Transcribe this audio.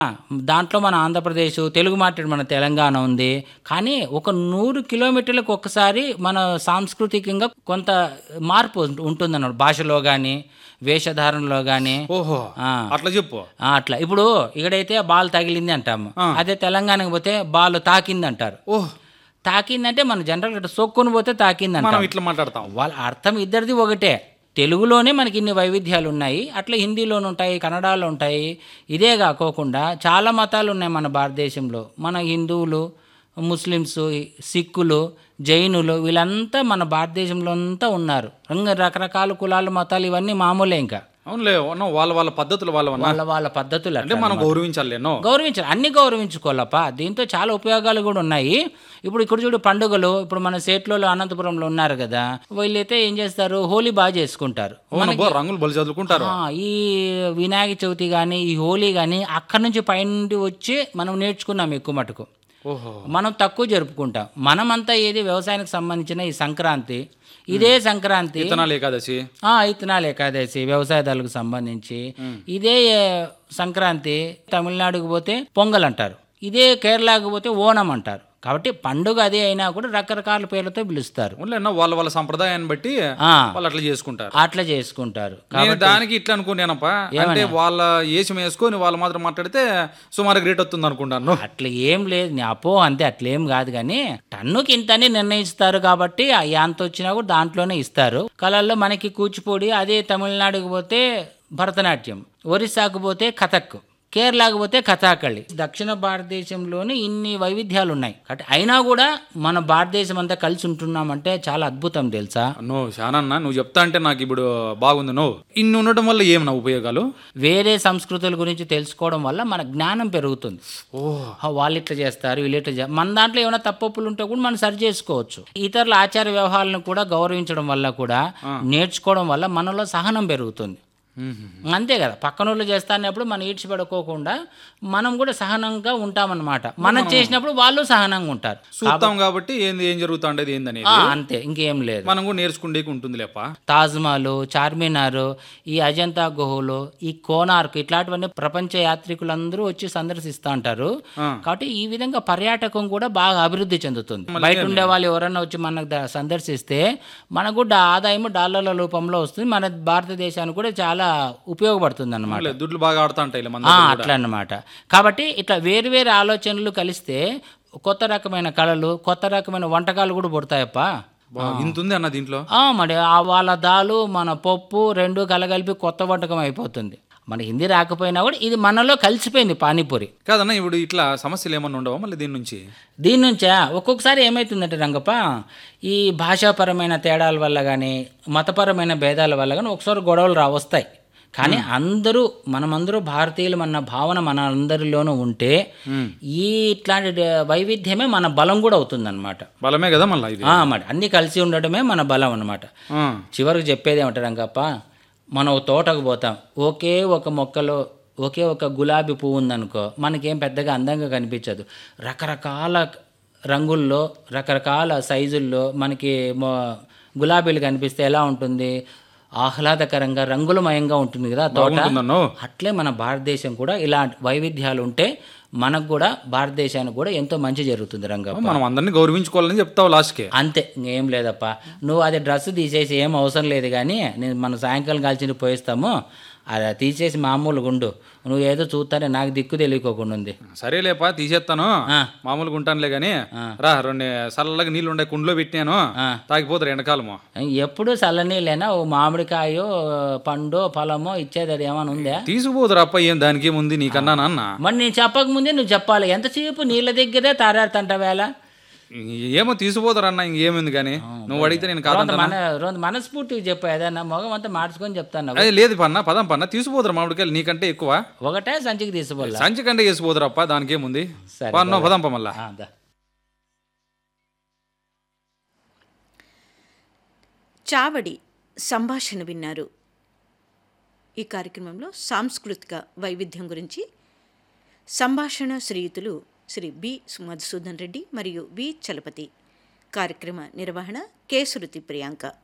దాంట్లో మన ఆంధ్రప్రదేశ్ తెలుగు మాట్లాడే మన తెలంగాణ ఉంది కానీ ఒక నూరు కిలోమీటర్లకు ఒక్కసారి మన సాంస్కృతికంగా కొంత మార్పు ఉంటుందన్నమాట భాషలో కానీ వేషధారణలో కానీ ఓహో ఆ. అట్లా చెప్పు అట్లా ఇప్పుడు ఇక్కడైతే బాల్ తగిలింది అంటాము అదే తెలంగాణకు పోతే బాల్ తాకింది అంటారు ఓహ్ తాకిందంటే మన జనరల్ ఇట్లా సొక్కుని పోతే తాకింది అంటాం మనం ఇట్లా మాట్లాడతాం వాళ్ళ అర్థం ఇద్దరిది ఒకటే తెలుగులోనే మనకి ఇన్ని వైవిధ్యాలు ఉన్నాయి అట్లా హిందీలోనూ ఉంటాయి కన్నడలో ఉంటాయి ఇదే కాకోకుండా చాలా మతాలు ఉన్నాయి మన భారతదేశంలో మన హిందువులు ముస్లిమ్స్ సిక్కులు జైనులు వీళ్ళంతా మన భారతదేశంలో అంతా ఉన్నారు ఇంకా రకరకాల కులాలు మతాలు ఇవన్నీ మామూలే ఇంకా అవునులే అవును, వాళ్ళ వాళ్ళ పద్ధతులు వాళ్ళ వల్ల వాళ్ళ వాళ్ళ పద్ధతులు అంటే అట్లా మనం గౌరవించాలి ఎన్నో గౌరవించాలి అన్ని గౌరవించుకోవాలప్ప దీంతో చాలా ఉపయోగాలు కూడా ఉన్నాయి ఇప్పుడు ఇక్కడ చూడు పండుగలు ఇప్పుడు మన సేట్లో అనంతపురంలో ఉన్నారు కదా వీళ్ళైతే ఏం చేస్తారు హోలీ బాగా చేసుకుంటారు అవును బో, రంగులు బలి చదువుకుంటారు ఆ, ఈ వినాయక చవితి కానీ ఈ హోలీ కానీ అక్కడి నుంచి పైనుండి వచ్చి మనం నేర్చుకున్నాం ఎక్కువ మటుకు ఓహో మనం తక్కువ జరుపుకుంటాం మనమంతా ఏది వ్యవసాయానికి సంబంధించిన ఈ సంక్రాంతి ఇదే సంక్రాంతి విత్తనాలు ఏకాదశి ఆ ఇత్తనాలు ఏకాదశి వ్యవసాయదారులకు సంబంధించి ఇదే ఏ, సంక్రాంతి తమిళనాడుకు పోతే పొంగల్ అంటారు ఇదే కేరళకు పోతే ఓణం అంటారు కాబట్టి పండుగ అదే అయినా కూడా రకరకాల పేర్లతో పిలుస్తారు అవునులే అన్న వాళ్ళ వాళ్ళ సంప్రదాయాన్ని బట్టి ఆ, వాళ్ళు అట్లా చేసుకుంటారు అట్లా చేసుకుంటారు నేను దానికి ఇట్లా అనుకున్నానప్పా అంటే వాళ్ళ ఏషం వేసుకొని వాళ్ళు మాత్రం మాట్లాడితే సుమారు గ్రేట్ వస్తుంది అనుకుంటాను అట్లా ఏం లేదు నీ అపో అంతే అట్లా ఏం కాదు కానీ టన్నుకి ఇంతని నిర్ణయిస్తారు కాబట్టి ఆ ఎంత వచ్చినా కూడా దాంట్లోనే ఇస్తారు కళల్లో మనకి కూచిపూడి అదే తమిళనాడుకు పోతే భరతనాట్యం ఒరిస్సాకు పోతే కథక్ కేరళకు పోతే కథాకళి దక్షిణ భారతదేశంలోనే ఇన్ని వైవిధ్యాలు ఉన్నాయి కాబట్టి అయినా కూడా మన భారతదేశం అంతా కలిసి ఉంటున్నామంటే చాలా అద్భుతం తెలుసా నువ్వు శానన్న నువ్వు చెప్తా అంటే నాకు ఇప్పుడు బాగుంది నువ్వు ఇన్ని ఉండటం వల్ల ఏం నా ఉపయోగాలు వేరే సంస్కృతుల గురించి తెలుసుకోవడం వల్ల మన జ్ఞానం పెరుగుతుంది ఓ ఆ, వాళ్ళు ఇట్లా చేస్తారు వీళ్ళు ఇట్లా చేస్తారు మన దాంట్లో ఏమైనా తప్పులు ఉంటే కూడా మనం సరి చేసుకోవచ్చు ఇతరుల ఆచార వ్యవహారాలను కూడా గౌరవించడం వల్ల కూడా నేర్చుకోవడం వల్ల మనలో సహనం పెరుగుతుంది అంతే కదా పక్కన వాళ్ళు చేస్తానప్పుడు మనం ఈడ్చిపెడుకోకుండా మనం కూడా సహనంగా ఉంటామన్నమాట మనం చేసినప్పుడు వాళ్ళు సహనంగా ఉంటారు చూస్తాం కాబట్టి ఏంది ఏం జరుగుతుండేది ఏందని ఆ, అంతే ఇంకేం లేదు మనం కూడా నేర్చుకుండేకి ఉంటుంది లేప తాజ్మహల్ చార్మినార్ ఈ అజంతా గుహలు ఈ కోనార్క్ ఇట్లాంటివన్నీ ప్రపంచ యాత్రికులందరూ వచ్చి సందర్శిస్తూ ఉంటారు కాబట్టి ఈ విధంగా పర్యాటకం కూడా బాగా అభివృద్ధి చెందుతుంది బయట ఉండే వాళ్ళు ఎవరన్నా వచ్చి మనకు ద- సందర్శిస్తే మనకు కూడా ఆదాయం డాలర్ల రూపంలో వస్తుంది మన భారతదేశానికి కూడా చాలా ఉపయోగపడుతుంది అన్నమాట దుడ్లు బాగా ఆడుతా ఉంటాయి మన ఆ, అట్లా అన్నమాట కాబట్టి ఇట్లా వేరు వేరు ఆలోచనలు కలిస్తే కొత్త రకమైన కళలు కొత్త రకమైన వంటకాలు కూడా పుడతాయప్ప ఇంత ఉంది అన్న దీంట్లో ఆ, మరి ఆ వాళ్ళ దాలు మన పప్పు రెండు కలగలిపి కొత్త వంటకం అయిపోతుంది మన హిందీ రాకపోయినా కూడా ఇది మనలో కలిసిపోయింది పానీపూరి కాదన్న ఇప్పుడు ఇట్లా సమస్యలు ఏమన్నా ఉండవా మళ్ళీ దీని నుంచి దీని నుంచా ఒక్కొక్కసారి ఏమవుతుందంటే రంగప్ప ఈ భాషాపరమైన తేడాల వల్ల కానీ మతపరమైన భేదాల వల్ల కానీ ఒకసారి గొడవలు రా వస్తాయి కానీ అందరూ మనమందరూ భారతీయులు అన్న భావన మన అందరిలోనూ ఉంటే ఈ ఇట్లాంటి డ- వైవిధ్యమే మన బలం కూడా అవుతుందన్నమాట బలమే కదా మళ్ళీ ఇది ఆ, మరి అన్నీ కలిసి ఉండడమే మన బలం అన్నమాట ఆ. చివరికి చెప్పేది ఏమంటారు రంగప్ప మనం ఒక తోటకు పోతాం ఒకే ఒక మొక్కలో ఒకే ఒక గులాబీ పువ్వు ఉందనుకో మనకేం పెద్దగా అందంగా కనిపించదు రకరకాల రంగుల్లో రకరకాల సైజుల్లో మనకి మొ- గులాబీలు కనిపిస్తే ఎలా ఉంటుంది ఆహ్లాదకరంగా రంగులమయంగా ఉంటుంది కదా ఆ తోట బాగుంటుందన్నో అట్లే మన భారతదేశం కూడా ఇలాంటి వైవిధ్యాలు ఉంటే మనకు కూడా భారతదేశానికి కూడా ఎంతో మంచి జరుగుతుంది రంగప్ప మనం అందరినీ గౌరవించుకోవాలని చెప్తావు లాస్ట్కి అంతే ఇంకేం లేదప్ప నువ్వు అది డ్రెస్ తీసేసి ఏం అవసరం లేదు కానీ నేను మన సాయంకాలం కాల్చి పోయిస్తాము అది తీసేసి మామూలుగా ఉండు నువ్వు ఏదో చూస్తానే నాకు దిక్కు తెలియకోకుండా ఉంది సరేలేపా తీసేస్తాను ఆ. మామూలుగా ఉంటానులే గాని రా రెండు చల్లగా నీళ్ళు ఉండే కుండలో పెట్టినాను ఆ. తాగిపోతారు ఎండాకాలము ఎప్పుడు చల్లనీళ్ళైనా ఓ మామిడికాయో పండో ఫలమో ఇచ్చేది అది ఏమైనా ఉందా తీసుకుపోతారు అప్ప ఏం దానికి ఏముంది నీకన్నా నాన్న మరి నేను చెప్పకముందే నువ్వు చెప్పాలి ఎంతసేపు నీళ్ళ దగ్గరే తారాడుతంట వేళ ఏమో తీసుకుపోతారు అన్న ఇంకేముంది కానీ నువ్వు అడిగితే నేను కాదంటా మన రోజు మనస్ఫూర్తిగా చెప్పు ఏదన్నా మొగం అంతా మార్చుకొని చెప్తాను అదే లేదు పన్న పదం పన్న తీసుకుపోతారు మామిడికాయలు నీకంటే ఎక్కువ ఒకటే సంచికి తీసుకోవాలి సంచి కంటే వేసిపోతారు అప్ప దానికి ఏముంది సరే, పన్నో పదంప మళ్ళా చావడి సంభాషణ విన్నారు ఈ కార్యక్రమంలో సాంస్కృతిక వైవిధ్యం గురించి సంభాషణ శ్రీయుతులు శ్రీ బి మధుసూదన్ రెడ్డి మరియు వి చలపతి కార్యక్రమ నిర్వహణ కె శృతి ప్రియాంక